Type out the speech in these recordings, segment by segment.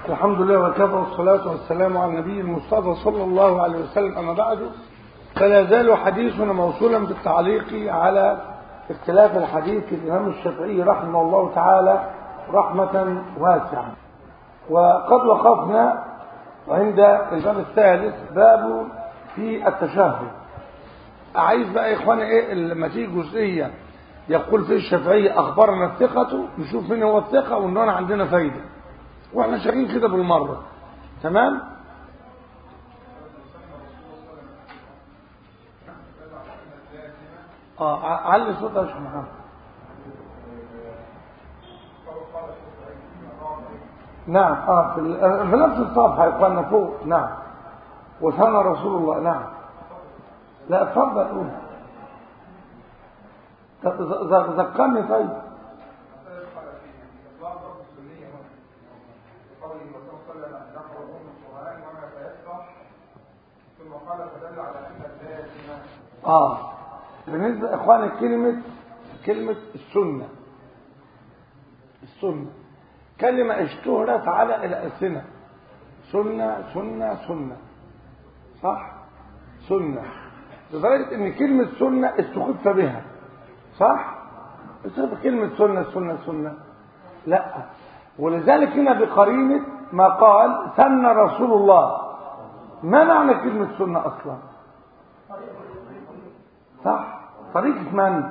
الحمد لله وكفى والصلاة والسلام على النبي المصطفى صلى الله عليه وسلم أما بعد فلا زال حديثنا موصولا بالتعليق على اختلاف الحديث الإمام الشافعي رحمه الله تعالى رحمة واسعة وقد وقفنا عند الباب الثالث باب في التشهد عايز بقى يا اخوانا ايه لما تيجي جزئيه يقول في الشافعي اخبرنا الثقه نشوف مين هو الثقه وان انا عندنا فايده واحنا شايفين كده بالمره تمام اه علي صوتك يا شيخ محمد نعم اه في, في نفس الصفحه يا اخوانا فوق نعم وثنى رسول الله نعم لا اتفضل قول ذكرني طيب اه بالنسبه اخواني كلمه كلمه السنه السنه كلمه اشتهرت على الالسنه سنه سنه سنه صح سنه لدرجه ان كلمه سنه استخف بها صح استخف كلمه سنه سنه سنه لا ولذلك هنا بقرينه ما قال سن رسول الله ما معنى كلمه سنه اصلا صح طريقة من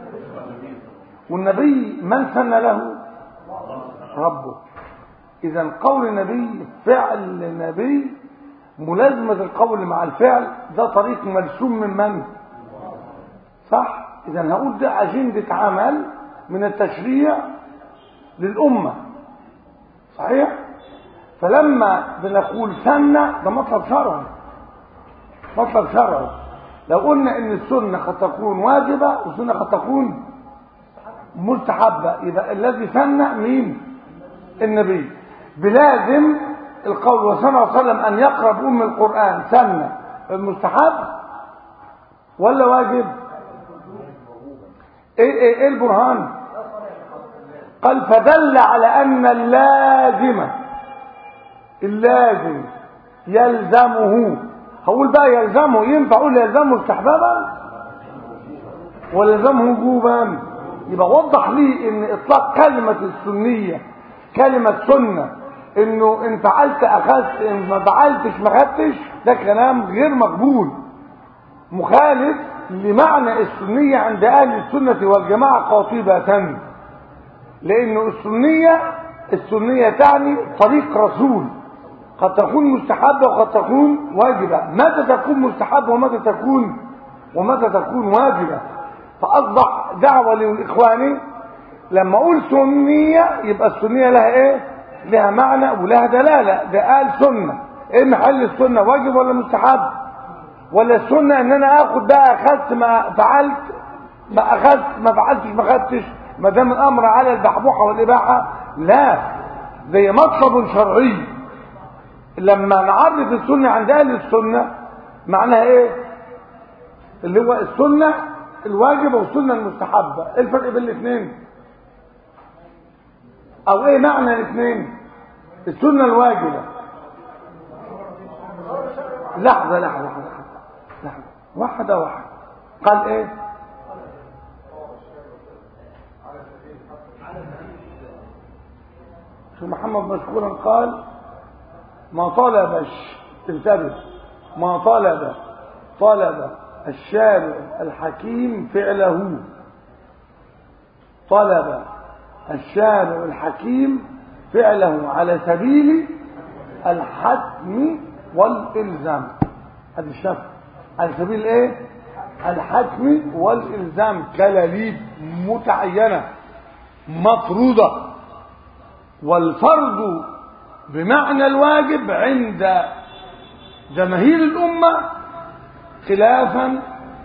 والنبي من سن له ربه إذا قول النبي فعل النبي ملازمة القول مع الفعل ده طريق مرسوم من من صح إذا هقول ده أجندة عمل من التشريع للأمة صحيح فلما بنقول سنة ده مطلب شرعي مطلب شرعي لو قلنا ان السنه قد تكون واجبه والسنه قد تكون مستحبه يبقى الذي سن مين النبي بلازم القول وصلى الله عليه وسلم ان يقرا بام القران سن المستحب ولا واجب ايه ايه, إيه البرهان قال فدل على ان اللازم اللازم يلزمه هقول بقى يلزمه ينفع اقول يلزمه استحبابا ولا يلزمه وجوبا يبقى وضح لي ان اطلاق كلمه السنيه كلمه سنه انه ان فعلت اخذت ان ما فعلتش ما خدتش ده كلام غير مقبول مخالف لمعنى السنيه عند اهل السنه والجماعه قاطبه لانه السنيه السنيه تعني طريق رسول قد تكون مستحبة وقد تكون واجبة متى تكون مستحبة ومتى تكون ومتى تكون واجبة فأصبح دعوة للإخوان لما أقول سنية يبقى السنية لها إيه لها معنى ولها دلالة ده قال سنة إيه محل السنة واجب ولا مستحب ولا السنة إن أنا آخد بقى أخذت ما فعلت ما أخذت ما فعلتش ما أخذتش ما دام الأمر على البحبوحة والإباحة لا ده مطلب شرعي لما نعرف السنة عند أهل السنة معناها إيه اللي هو السنة الواجبة والسنة المستحبة إيه الفرق بين الاثنين أو إيه معنى الاثنين السنة الواجبة لحظة لحظة لحظة لحظة واحدة واحدة قال إيه شو محمد مشكورا قال ما طلب انتبه ما طلب طلب الشارع الحكيم فعله طلب الشارع الحكيم فعله على سبيل الحتم والإلزام هذا الشرط على سبيل ايه الحتم والإلزام كلاليب متعينة مفروضة والفرض بمعنى الواجب عند جماهير الأمة خلافا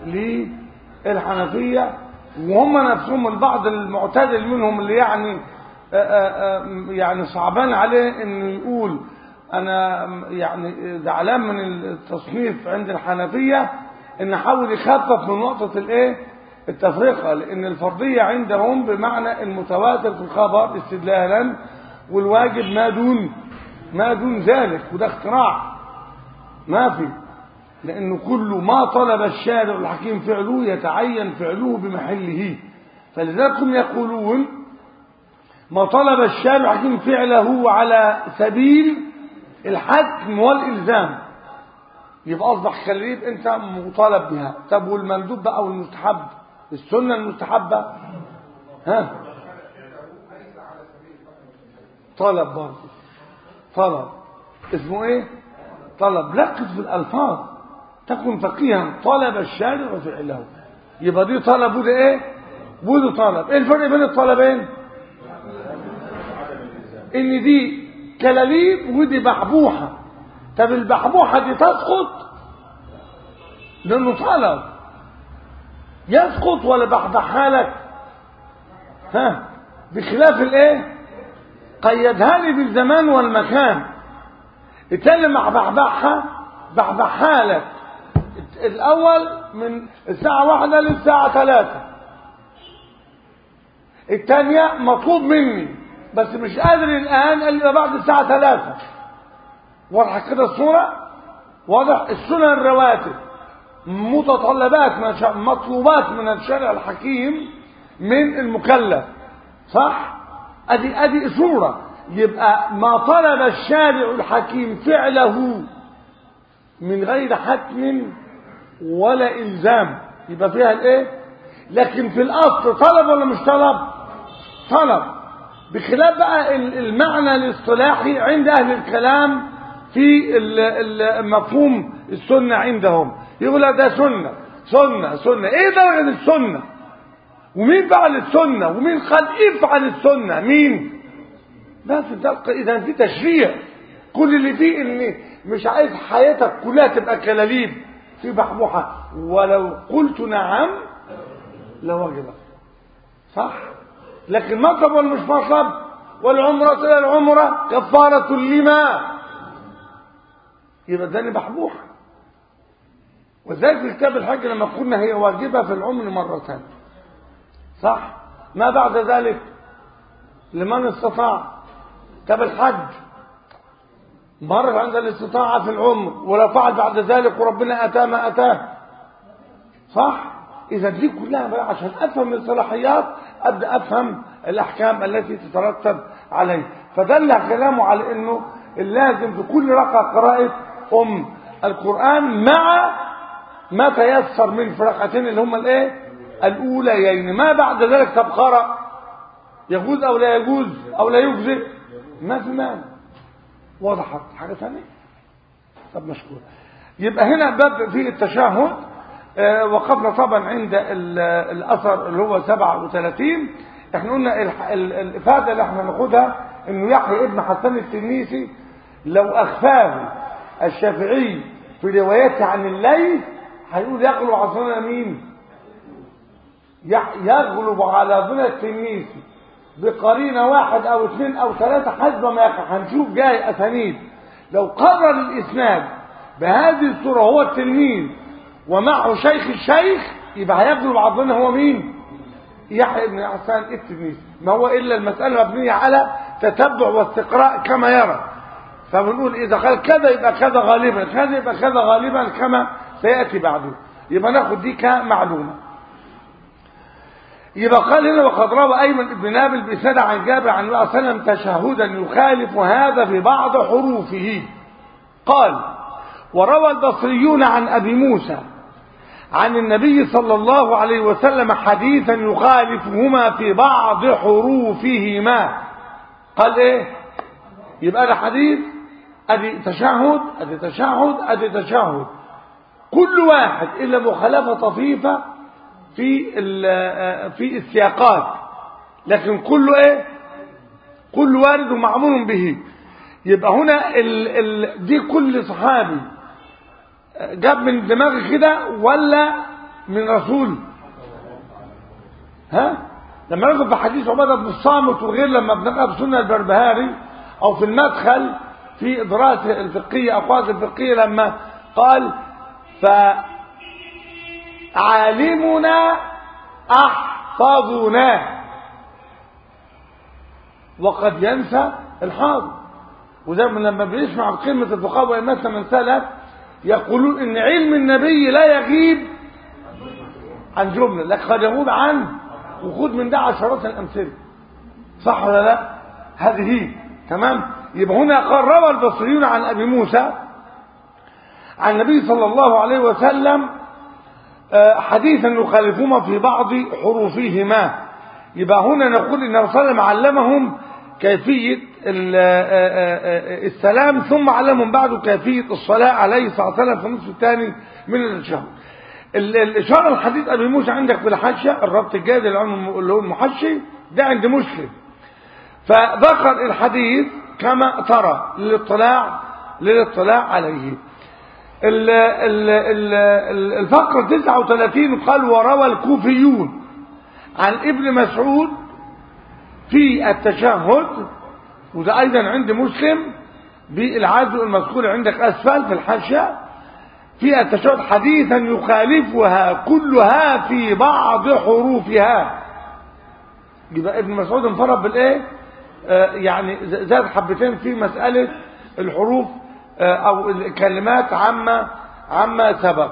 للحنفية وهم نفسهم البعض المعتدل منهم اللي يعني آآ آآ يعني صعبان عليه انه يقول انا يعني زعلان من التصنيف عند الحنفية ان حاول يخفف من نقطة الايه التفرقة لان الفرضية عندهم بمعنى المتواتر في الخبر استدلالا والواجب ما دون ما دون ذلك وده اختراع ما في لأنه كل ما طلب الشارع الحكيم فعله يتعين فعله بمحله فلذلك هم يقولون ما طلب الشارع الحكيم فعله على سبيل الحكم والإلزام يبقى أصبح كليب أنت مطالب بها طب والمندوب بقى والمستحب السنة المستحبة ها طلب برضه طلب اسمه ايه طلب ركز في الألفاظ تكن فقيها طلب الشارع فعله يبقى دي طلب وده ايه وده طلب ايه الفرق بين الطلبين ان دي كلاليب ودي بحبوحه طب البحبوحه دي تسقط لانه طلب يسقط ولا بحبحها لك ها بخلاف الايه قيدها لي بالزمان والمكان التاني مع بحبحها بحبحها لك الاول من الساعه واحدة للساعه ثلاثة الثانيه مطلوب مني بس مش قادر الان الا بعد الساعه ثلاثة واضحه كده الصوره واضح السنن الرواتب متطلبات من مطلوبات من الشرع الحكيم من المكلف صح ادي ادي صوره يبقى ما طلب الشارع الحكيم فعله من غير حتم ولا الزام يبقى فيها الايه لكن في الاصل طلب ولا مش طلب طلب بخلاف بقى المعنى الاصطلاحي عند اهل الكلام في مفهوم السنه عندهم يقول ده سنه سنه سنه ايه درجه السنه ومين فعل السنه ومين قال افعل السنه مين ما في دقة اذا في تشريع كل اللي فيه ان مش عايز حياتك كلها تبقى كلاليب في بحبوحة ولو قلت نعم لوجبت صح لكن مطلب ولا مش مطلب والعمرة إلى العمرة كفارة لما يبقى اداني بحبوحة وذلك في كتاب الحج لما قلنا هي واجبة في العمر مرتين صح ما بعد ذلك لمن استطاع كتاب الحج مرة عند الاستطاعة في العمر ولو فعل بعد ذلك وربنا أتاه ما أتاه صح إذا دي كلها بقى عشان أفهم الصلاحيات أبدأ أفهم الأحكام التي تترتب عليه فدل كلامه على أنه اللازم في كل ركعة قراءة أم القرآن مع ما تيسر من في ركعتين اللي هم الايه الأوليين ما بعد ذلك طب قرأ يجوز أو لا يجوز أو لا يجزئ ما في مانع وضحت حاجة ثانية طب مشكور يبقى هنا باب في التشهد آه وقفنا طبعا عند الأثر اللي هو 37 احنا قلنا الإفادة اللي احنا ناخدها انه يحيى ابن حسان التنيسي لو أخفاه الشافعي في روايته عن الليث هيقول يغلب على سنن مين يغلب على ظن التنيسي بقرينة واحد او اثنين او ثلاثة حسب ما يقع هنشوف جاي اسانيد لو قرر الاسناد بهذه الصورة هو التلميذ ومعه شيخ الشيخ يبقى هيغلب على الظن هو مين يحيى بن حسان التلميذ ما هو الا المسألة مبنية على تتبع واستقراء كما يرى فبنقول اذا قال كذا يبقى كذا غالبا كذا يبقى كذا غالبا كما سيأتي بعده يبقى ناخد دي كمعلومة يبقى قال هنا وقد روى ايمن بن نابل بسند عن جابر عن الله صلى الله عليه وسلم تشهدا يخالف هذا في بعض حروفه قال وروى البصريون عن ابي موسى عن النبي صلى الله عليه وسلم حديثا يخالفهما في بعض حروفهما قال ايه يبقى ده حديث ادي تشهد ادي تشهد ادي تشهد كل واحد الا مخالفه طفيفه في في السياقات لكن كله ايه كل وارد ومعمول به يبقى هنا ال ال دي كل صحابي جاب من دماغي كده ولا من رسول ها لما ناخد في حديث عباده بن الصامت وغير لما بنقرا في سنه البربهاري او في المدخل في دراسه الفقهيه اقوال الفقهيه لما قال ف عالمنا احفظنا وقد ينسى الحاضر وزي ما لما بنسمع قمة الفقهاء وإمامة من سلف يقولون إن علم النبي لا يغيب عن جملة لكن قد يغيب عنه وخذ من ده عشرات الأمثلة صح ولا لا؟ هذه هي تمام؟ يبقى هنا قال روى البصريون عن أبي موسى عن النبي صلى الله عليه وسلم حديثا يخالفهما في بعض حروفهما يبقى هنا نقول ان الرسول صلى الله عليه وسلم علمهم كيفية السلام ثم علمهم بعد كيفية الصلاة عليه الصلاة والسلام في النصف الثاني من الشهر الإشارة الحديث أبي موسى عندك في الحاشية الربط الجاد اللي هو المحشي ده عند مسلم فذكر الحديث كما ترى للاطلاع للاطلاع عليه ال ال ال الفقرة 39 قال وروى الكوفيون عن ابن مسعود في التشهد وده أيضا عند مسلم بالعزو المذكور عندك أسفل في الحاشية في التشهد حديثا يخالفها كلها في بعض حروفها يبقى ابن مسعود انفرد بالايه آه يعني زاد حبتين في مسألة الحروف آه او الكلمات عما عما سبق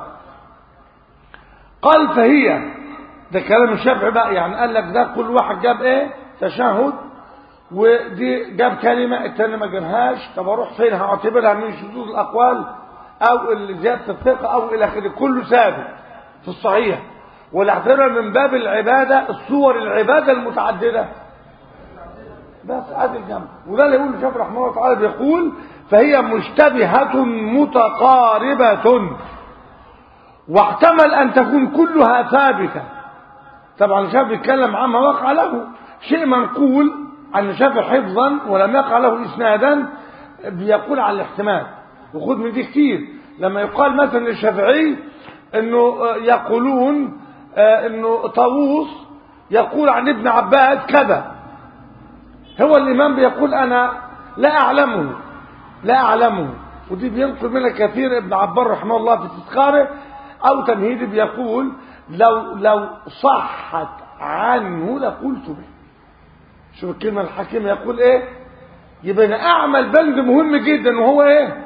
قال فهي ده كلام الشافعي بقى يعني قال لك ده كل واحد جاب ايه تشهد ودي جاب كلمة التاني ما جابهاش طب اروح فين هعتبرها من شذوذ الاقوال او زيادة الثقة او الى اخره كله ثابت في الصحيح والاعتبار من باب العبادة الصور العبادة المتعددة بس ادي الجمع وده اللي يقول الشافعي رحمه الله تعالى بيقول فهي مشتبهة متقاربة واحتمل ان تكون كلها ثابتة طبعا الشافعي بيتكلم عما وقع له شيء منقول عن الشافعي حفظا ولم يقع له اسنادا بيقول على الاحتمال وخذ من دي كتير لما يقال مثلا للشافعي انه يقولون انه طاووس يقول عن ابن عباس كذا هو الامام بيقول انا لا اعلمه لا اعلمه ودي بينقل منها كثير ابن عبار رحمه الله في تذكاره او تمهيدي بيقول لو لو صحت عنه لقلت به شوف الكلمه الحكيم يقول ايه يبقى انا اعمل بند مهم جدا وهو ايه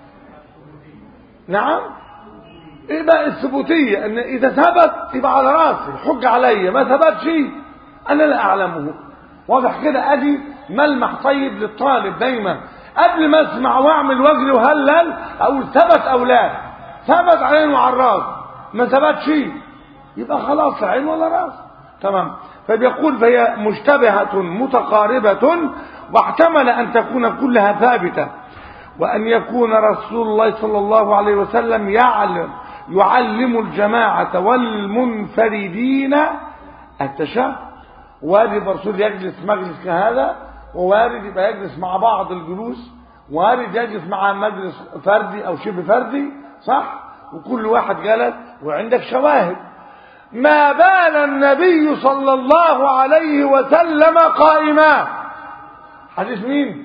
نعم ايه بقى الثبوتيه ان اذا ثبت يبقى على راسي حج عليا ما ثبتش انا لا اعلمه واضح كده ادي ملمح طيب للطالب دايما قبل ما اسمع واعمل واجري وهلل اقول ثبت او لا ثبت على وعلى الراس ما ثبتش يبقى خلاص عين ولا راس تمام فبيقول فهي مشتبهة متقاربة واحتمل أن تكون كلها ثابتة وأن يكون رسول الله صلى الله عليه وسلم يعلم يعلم الجماعة والمنفردين التشهد وارد الرسول يجلس مجلس كهذا ووارد يبقى يجلس مع بعض الجلوس وارد يجلس مع مجلس فردي أو شبه فردي صح وكل واحد جلس وعندك شواهد ما بال النبي صلى الله عليه وسلم قائما حديث مين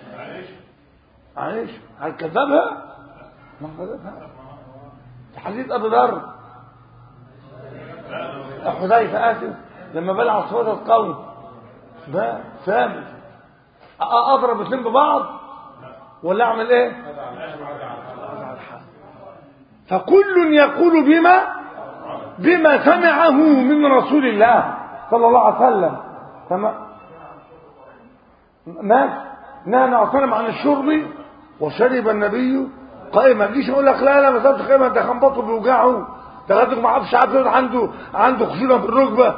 معلش هل كذبها ما كذبها حديث ابو ذر حذيفه اسف لما بلع اصوات القوم ده ثابت اضرب اثنين ببعض ولا اعمل ايه فكل يقول بما بما سمعه من رسول الله صلى الله عليه وسلم تمام ماشي نهى النبي صلى عن الشرب وشرب النبي قائما جيش اقول لك لا لا ما سابش قائما ده كان بطنه بيوجعه ده غادر ما عرفش عارف عنده عنده خشونه في الركبه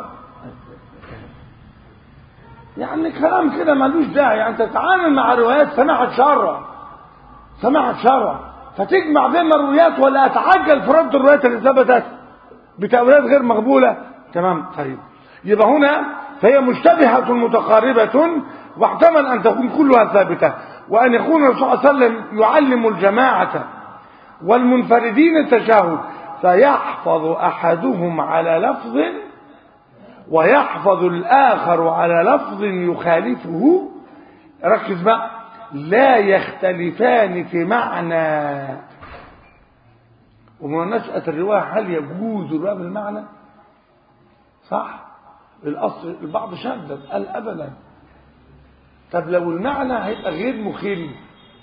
يعني كلام كده ملوش داعي يعني تتعامل مع روايات سماحة شرع سماحة شرع فتجمع بين الروايات ولا اتعجل في رد الروايات اللي ثبتت بتأويلات غير مقبولة تمام طيب يبقى هنا فهي مشتبهة متقاربة واحتمل أن تكون كلها ثابتة وأن يكون الرسول صلى الله عليه وسلم يعلم الجماعة والمنفردين التشهد فيحفظ أحدهم على لفظ ويحفظ الآخر على لفظ يخالفه ركز بقى لا يختلفان في معنى ومن نشأة الرواية هل يجوز الرواية بالمعنى صح الأصل البعض شدد قال أبدا طب لو المعنى هيبقى غير مخل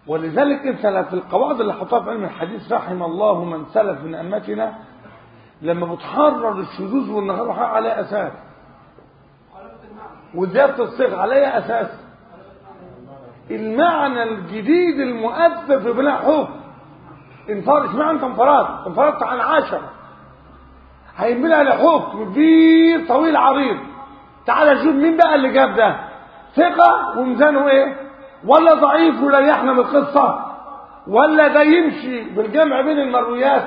ولذلك انت في القواعد اللي حطها في علم الحديث رحم الله من سلف من امتنا لما بتحرر الشذوذ والنهار على اساس وزياده الصيغ على اي اساس المعنى الجديد المؤثر في بناء حكم انفرد اشمعنى انت انفردت انفردت عن عشرة هينبني على حكم كبير طويل عريض تعالى شوف مين بقى اللي جاب ده ثقة وميزانه ايه ولا ضعيف وريحنا من القصة ولا ده يمشي بالجمع بين المرويات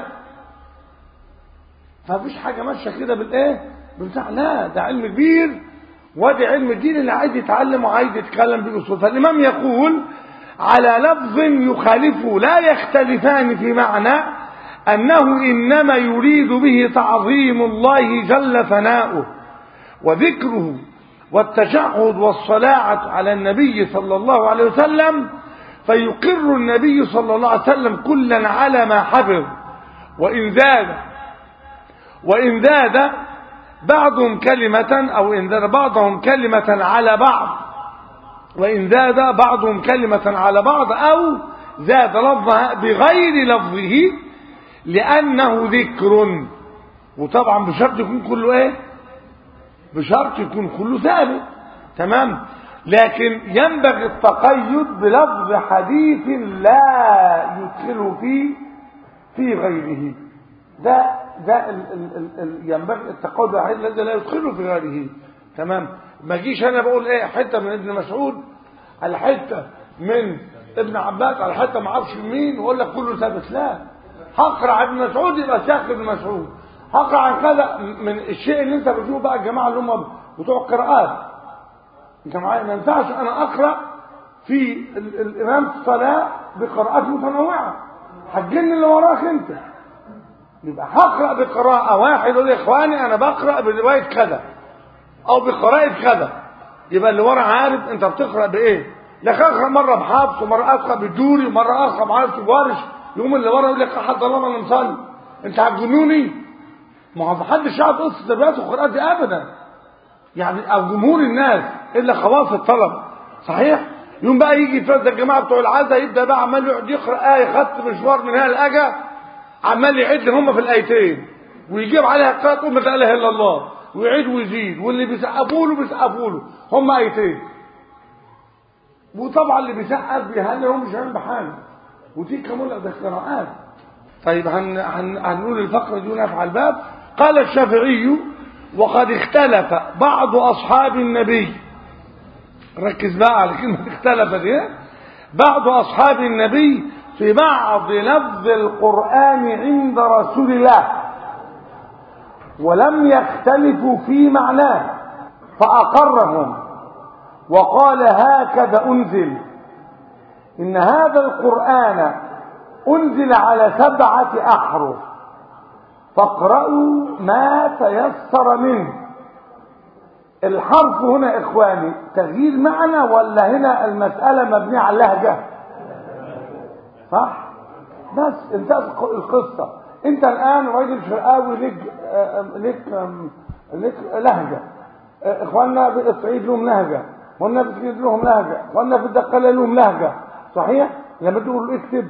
فمفيش حاجة ماشية كده بالايه بالبتاع لا ده علم كبير وادي علم الدين اللي عايز يتعلم وعايز يتكلم بالاصول فالامام يقول على لفظ يخالفه لا يختلفان في معنى انه انما يريد به تعظيم الله جل ثناؤه وذكره والتشهد والصلاة على النبي صلى الله عليه وسلم فيقر النبي صلى الله عليه وسلم كلا على ما حفظ وإن زاد وإن زاد بعضهم كلمة أو إن زاد بعضهم كلمة على بعض وإن زاد بعضهم كلمة على بعض أو زاد لفظها بغير لفظه لأنه ذكر وطبعا بشرط يكون كله إيه بشرط يكون كله ثابت تمام لكن ينبغي التقيد بلفظ حديث لا يدخل فيه في غيره ده ده ال ال ال ال ينبغي التقيد بالحديث الذي لا يدخله في غيره تمام ما جيش انا بقول ايه حته من ابن مسعود على حته من ابن عباس على حته ما اعرفش مين واقول لك كله ثابت لا هقرا عن ابن مسعود يبقى شيخ ابن مسعود هقرا عن كذا من الشيء اللي انت بتشوفه بقى الجماعه اللي هم بتوع القراءات انت معايا ما ينفعش انا اقرا في ال- الامام في الصلاه بقراءات متنوعه هتجن اللي وراك انت يبقى هقرا بقراءه واحد يقول لي اخواني انا بقرا بروايه كذا او بقراءه كذا يبقى اللي ورا عارف انت بتقرا بايه لكن اقرا مره بحفص ومره اقرا بالدوري ومره اقرا معرفش بورش يقوم اللي ورا يقول لك حد الله ما انا مصلي انت هتجنوني ما هو محدش يعرف قصه الروايات والقراءات دي ابدا يعني او جمهور الناس الا خواص الطلب صحيح يوم بقى يجي يتفرد الجماعه بتوع العزا يبدا بقى عمال يقعد يقرا ايه خدت مشوار من هنا لاجا عمال يعد هم في الايتين ويجيب عليها قراءه امه لا اله الا الله ويعيد ويزيد واللي بيسقفوا له بيسقفوا له هم ايتين وطبعا اللي بيسقف بيهني هو مش هيعمل بحاجه ودي كمان ده قراءات طيب هن هن هنقول الفقره دي ونفع الباب قال الشافعي وقد اختلف بعض اصحاب النبي ركز بقى على كلمه اختلف دي بعض اصحاب النبي في بعض لفظ القران عند رسول الله ولم يختلفوا في معناه فاقرهم وقال هكذا انزل ان هذا القران انزل على سبعه احرف فاقرأوا ما تيسر منه الحرف هنا إخواني تغيير معنى ولا هنا المسألة مبنية على اللهجة صح بس انتهت القصة انت الآن راجل شرقاوي لك لك لك لهجة اخواننا في الصعيد لهم لهجة اخواننا في الصعيد لهم لهجة اخواننا في الدقالة لهم لهجة صحيح لما تقول له اكتب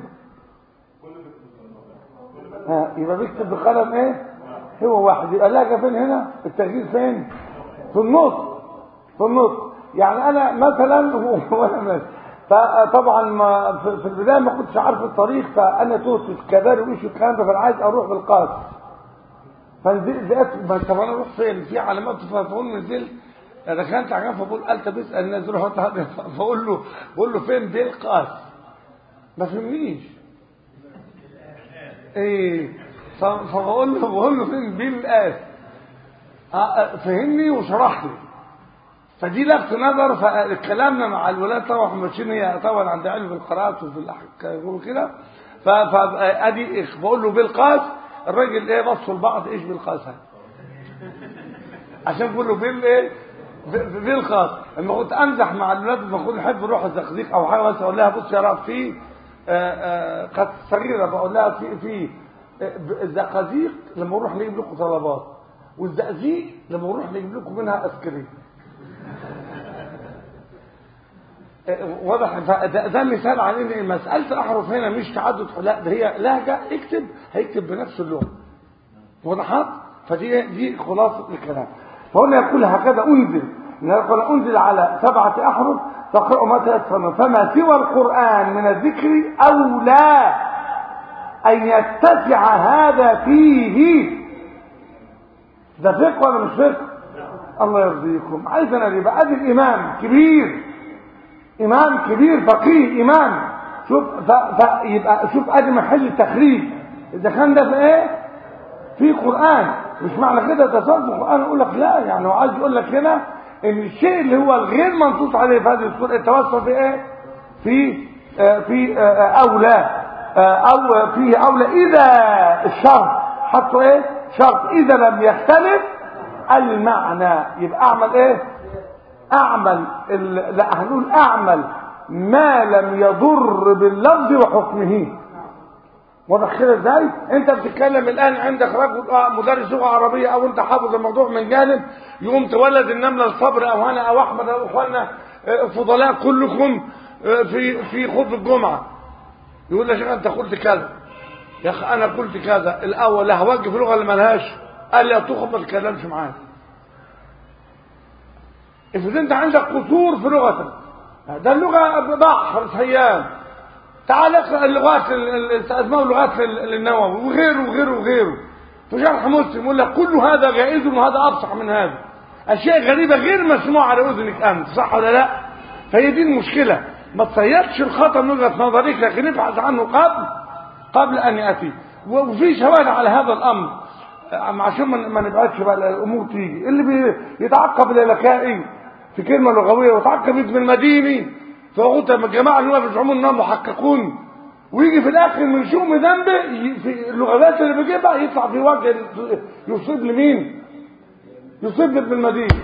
ها يبقى بيكتب بقلم ايه هو واحد يبقى اللهجه فين هنا التغيير فين في النص في النص يعني انا مثلا وانا ماشي فطبعا ما في في البدايه ما كنتش عارف الطريق فانا توت في كباري وش الكلام ده فانا عايز اروح بالقاس فنزلت ما طب انا اروح فين في علامات فبقول نزلت دخلت على جنب فبقول قال طب اسال الناس روح فاقول له بقول له فين بالقاس ما فهمنيش ايه فبقول له بقول له فين بالقاس فهمني وشرح لي فدي لفت نظر فكلامنا مع الولاد طبعا ماشيين هي طبعا عند علم القراءات وفي الاحكام وكده فادي بقول له بالقاس الراجل ايه بصوا لبعض ايش بالقاس هذا عشان بقول له بال ايه بالقاس لما كنت امزح مع الولاد لما كنت احب اروح الزقازيق او حاجه بس اقول لها بص يا رب في قد صغيره بقول لها في في الزقازيق لما نروح نجيب لكم طلبات والزقازيق لما نروح نجيب لكم منها ايس كريم واضح ده, ده مثال على ان مساله الاحرف هنا مش تعدد لا ده هي لهجه اكتب هيكتب بنفس اللغه وضحت فدي دي خلاصه الكلام فهنا يقول هكذا انزل يقول انزل على سبعه احرف تقرأ ما تيسر فما سوى القران من الذكر اولى ان يتسع هذا فيه ده فقه ولا مش فقه الله يرضيكم عايز انا يبقى ادي الامام كبير امام كبير فقيه امام شوف ف... ف... يبقى شوف ادي محل التخريج اذا كان ده في ايه في قران مش معنى كده تصرف القران يقول لك لا يعني هو عايز يقول لك هنا ان الشيء اللي هو الغير منصوص عليه في هذه السوره التوسل في ايه في آه في آه اولى آه او فيه اولى اذا الشرط حطوا ايه شرط اذا لم يختلف المعنى يبقى اعمل ايه اعمل ال... لا هنقول اعمل ما لم يضر باللفظ وحكمه واضح كده ازاي انت بتتكلم الان عندك رجل مدرس لغه عربيه او انت حافظ الموضوع من جانب يقوم تولد النمله الصبر او انا او احمد او اخواننا فضلاء كلكم في في خطبه الجمعه يقول لك انت قلت كذا يا اخي انا قلت كذا الاول لا هوقف اللغه اللي ملهاش قال لي تخبط ما تتكلمش معايا افرض انت عندك قصور في لغتك ده اللغه بحر سيان تعال اقرا اللغات اسماء اللغات للنووي وغيره وغيره وغيره في شرح مسلم يقول لك كل هذا جائز وهذا افصح من هذا اشياء غريبه غير مسموعه على اذنك انت صح ولا لا فهي دي المشكله ما تصيدش الخطا من وجهه نظرك لكن ابحث عنه قبل قبل ان ياتي وفي شواهد على هذا الامر عشان ما نبعدش بقى الامور تيجي اللي بيتعقب الالكائي في كلمه لغويه ويتعقب ابن المديني فقلت لما الجماعه اللي هم بيزعموا انهم محققون ويجي في الاخر من شؤم ذنبه في اللغات اللي بيجيبها يطلع في وجه يصيب لمين؟ يصيب ابن المديني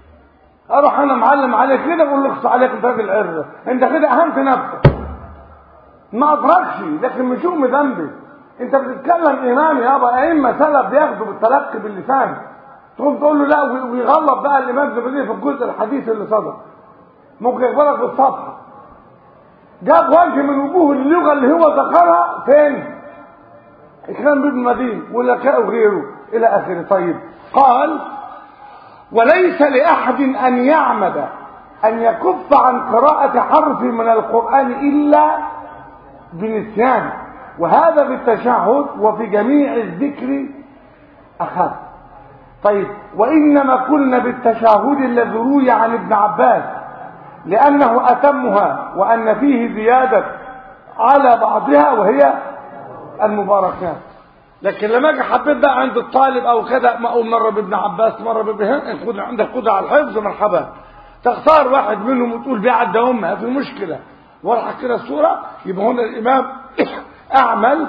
اروح انا معلم عليك كده اقول لك عليك انت راجل عرة انت كده اهنت نفسك ما ادركش لكن من شؤم ذنبه انت بتتكلم امام يابا ائمه سلف بياخدوا بالتلقي باللسان تقوم تقول له لا ويغلط بقى الامام زبيدي في الجزء الحديث اللي صدر ممكن يقبلك بالصفحه جاب وجه من وجوه اللغه اللي هو ذكرها فين اكرام بن مدين ولكاء وغيره الى اخره طيب قال وليس لاحد ان يعمد ان يكف عن قراءه حرف من القران الا بنسيان وهذا بالتشهد وفي جميع الذكر اخف طيب وانما قلنا بالتشهد الذي روي عن ابن عباس لانه اتمها وان فيه زياده على بعضها وهي المباركات لكن لما اجي حبيت بقى عند الطالب او كده ما اقول مره بابن عباس مره بابن خد عندك قدره على الحفظ مرحبا تختار واحد منهم وتقول بيه عدى امها في مشكله والحق كده الصوره يبقى هنا الامام اعمل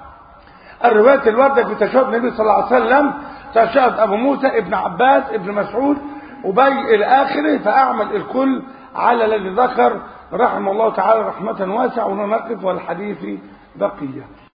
الروايات الوارده في تشهد النبي صلى الله عليه وسلم تشهد ابو موسى ابن عباس ابن مسعود وبي الى اخره فاعمل الكل على الذي ذكر رحمه الله تعالى رحمه واسعه ونقف والحديث بقيه